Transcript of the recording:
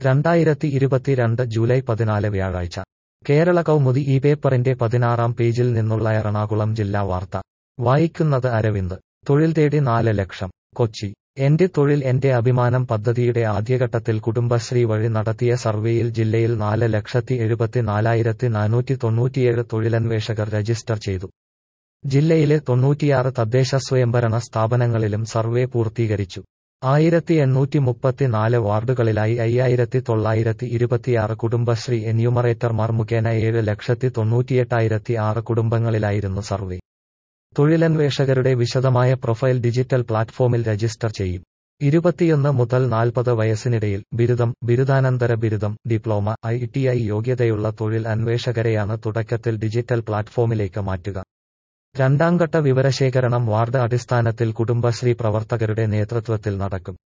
രണ്ടായിരത്തി ഇരുപത്തിരണ്ട് ജൂലൈ പതിനാല് വ്യാഴാഴ്ച കേരള കൗമുദി ഈ പേപ്പറിന്റെ പതിനാറാം പേജിൽ നിന്നുള്ള എറണാകുളം ജില്ലാ വാർത്ത വായിക്കുന്നത് അരവിന്ദ് തൊഴിൽ തേടി നാല് ലക്ഷം കൊച്ചി എന്റെ തൊഴിൽ എന്റെ അഭിമാനം പദ്ധതിയുടെ ആദ്യഘട്ടത്തിൽ കുടുംബശ്രീ വഴി നടത്തിയ സർവേയിൽ ജില്ലയിൽ നാല് ലക്ഷത്തി എഴുപത്തിനാലായിരത്തി നാനൂറ്റി തൊണ്ണൂറ്റിയേഴ് തൊഴിലന്വേഷകർ രജിസ്റ്റർ ചെയ്തു ജില്ലയിലെ തൊണ്ണൂറ്റിയാറ് തദ്ദേശ സ്വയംഭരണ സ്ഥാപനങ്ങളിലും സർവേ പൂർത്തീകരിച്ചു ആയിരത്തി എണ്ണൂറ്റി മുപ്പത്തിനാല് വാർഡുകളിലായി അയ്യായിരത്തി തൊള്ളായിരത്തി ഇരുപത്തിയാറ് കുടുംബശ്രീ എന്യൂമറേറ്റർമാർ മുഖേന ഏഴ് ലക്ഷത്തി തൊണ്ണൂറ്റിയെട്ടായിരത്തി ആറ് കുടുംബങ്ങളിലായിരുന്നു സർവേ തൊഴിലന്വേഷകരുടെ വിശദമായ പ്രൊഫൈൽ ഡിജിറ്റൽ പ്ലാറ്റ്ഫോമിൽ രജിസ്റ്റർ ചെയ്യും ഇരുപത്തിയൊന്ന് മുതൽ നാൽപ്പത് വയസ്സിനിടയിൽ ബിരുദം ബിരുദാനന്തര ബിരുദം ഡിപ്ലോമ ഐ ടി ഐ യോഗ്യതയുള്ള തൊഴിൽ അന്വേഷകരെയാണ് തുടക്കത്തിൽ ഡിജിറ്റൽ പ്ലാറ്റ്ഫോമിലേക്ക് മാറ്റുക രണ്ടാംഘട്ട വിവരശേഖരണം വാർഡ് അടിസ്ഥാനത്തിൽ കുടുംബശ്രീ പ്രവർത്തകരുടെ നേതൃത്വത്തിൽ നടക്കും